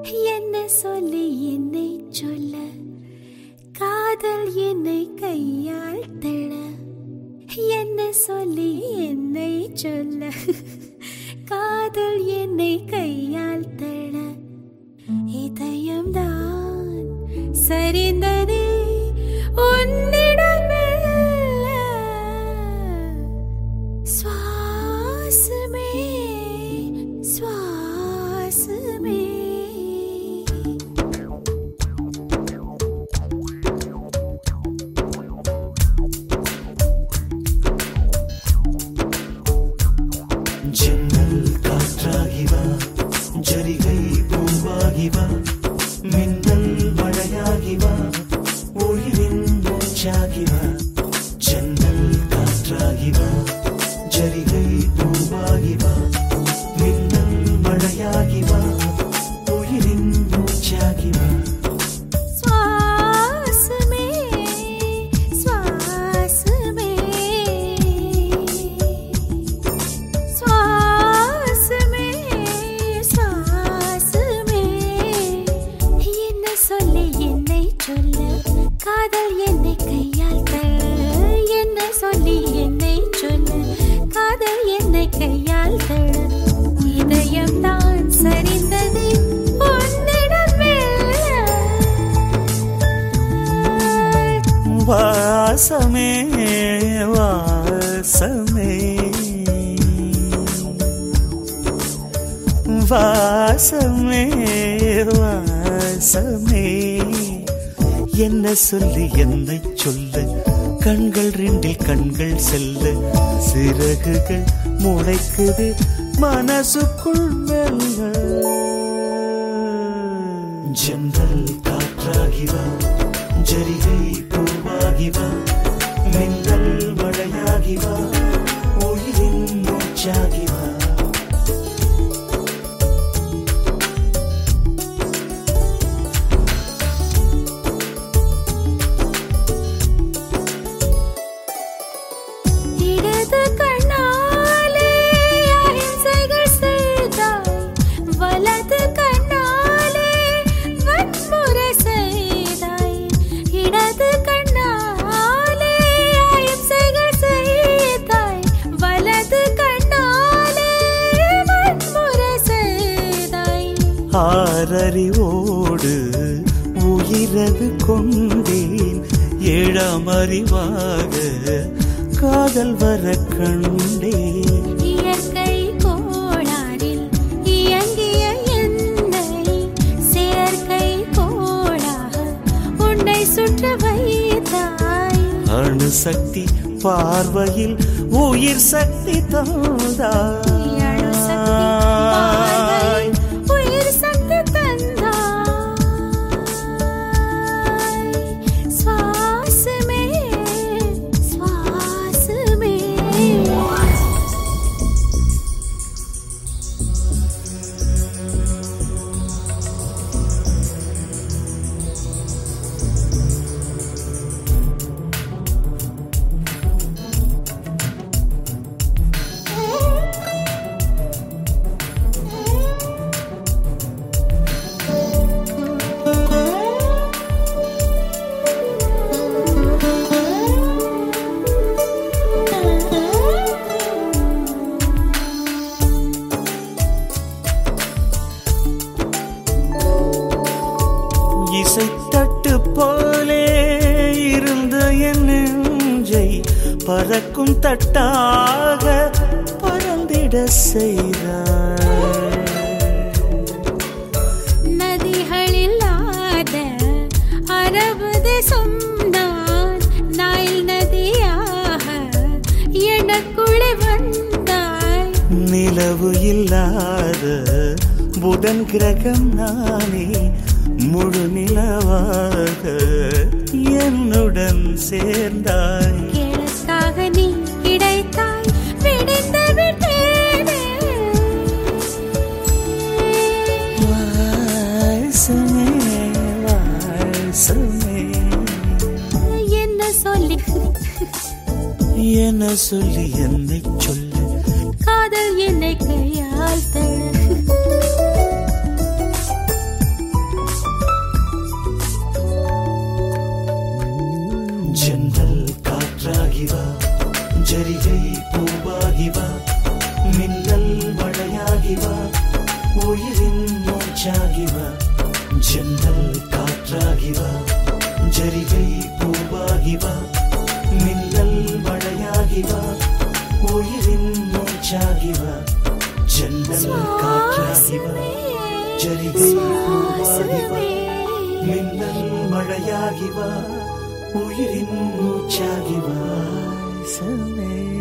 என்ன சொல்லி என்னை சொல்ல காதல் என்னை கையால் தள என்ன சொல்லி என்னை சொல்ல காதல் என்னை கையால் தள இதயம்தான் சரிந்ததே உன்னிடம் மெல்ல. சுவாசமே சுவாசமே ஜன்னல் காற்றாகிவா ஜரிகை பூவாகிவா மின்னல் மழையாகிவா உயிரின் மூச்சாகிவா ஜன்னல் காற்றாகிவா ஜரிகை பூவாகிவா மின்னல் மழையாகிவா உயிரின் மூச்சாகிவா சுவாசமே சுவாசமே சுவாசமே சுவாசமே என்ன சொல்லி என்னை சொல்ல காதல் என்னை கையால் தள்ள என்ன சொல்லி என்னை சொல்ல காதல் என்னை கையால் தள்ள இதயம் தான் சரிந்தது உன்னிடம் மெல்ல. வாசமே வாசமே வாசமே வாசமே என்ன சொல்லி என்னை சொல்ல கண்கள் ரெண்டில் கண்கள் செல்ல சிறகுகள் முளைக்குது மனசுக்குள் மெல்ல ஜன்னல் காற்றாகிவா ஜரிகை பூவாகிவா மின்னல் மழையாகிவா உயிரின் மூச்சாகிவா இடது கண்ணாலே அಹಿಂಸைகள் செய்தாய் வலது கண்ணாலே வன்முறை செய்தாய் இடது கண்ணாலே அಹಿಂசைகள் செய்தாய் வலது கண்ணாலே வன்முறை செய்தாய் ஆறறிவோடு உயிரது கொண்டேன் ஏழாம் அறிவாக காதல் வர கண்டேன் இயற்கை கோளாறில் இயங்கிய என்னை செயற்கை கோளாக உன்னை சுற்ற வைத்தாய் அணு சக்தி பார்வையில் உயிர் சக்தி தந்தாய் அணு சக்தி பார்வையில் உயிர் சக்தி தந்தாய் சுவாசமே சுவாசமே இசைத்தட்டு போலே இருந்த என் நெஞ்சை பறக்கும் தட்டாக பறந்திட செய்தாய் நதிகளில்லாத அரபு தேசம் நான் நைல் நதியாக எனக்குள்ளே வந்தாய் நிலவு இல்லாத புதன் கிரகம் நானே முழு நிலவாக என்னுடன் சேர்ந்தாய் கிழக்காக நீ கிடைத்தாய் விடிந்து விட்டேனே வாசமே வாசமே என்ன சொல்லி என்ன சொல்லி என்னை சொல்ல காதல் என்னை கையால் தழ பூவாகி வா மின்னல் மழையாகி வா உயிரின் மூச்சாகி வா ஜன்னல் காற்றாகி வா ஜரிகை பூவாகி வா மின்னல் மழையாகி வா உயிரின் மூச்சாகி வா ஜன்னல் காற்றாகி வா ஜரிகை பூவாகி வா மின்னல் மழையாகி வா உயிரின் மூச்சாகி வா சமே